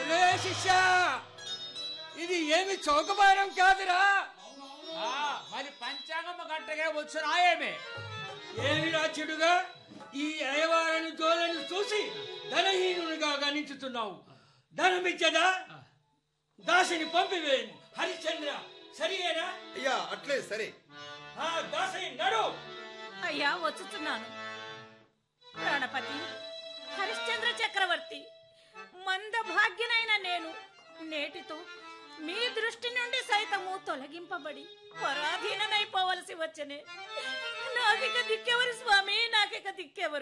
అరే శిష్య ఇది ఏమి చౌకబారం కాదురా ఆ, మరి పంచాంగమ్మ గంటగా వచ్చునా ఏమే ఏమిరా చెడుగా ఈ అయవారని జోలను చూసి ధనహీనునిగా గణించుతున్నావు ధనమిచ్చదా దాసిని పంపివేయను హరిశ్చంద్ర సరియేనా అయ్యా అట్లే సరే ఆ దాసి నడు అయ్యా వచ్చుచున్నాను ప్రాణపతి హరిశ్చంద్ర చక్రవర్తి మంద భాగ్యనైన నేను నేటితో మీ దృష్టి నుండి సైతము తొలగింపబడి పరాధీనమైపోవలసి వచ్చనే నాకిక దిక్కెవరు స్వామి నాకిక దిక్కెవరు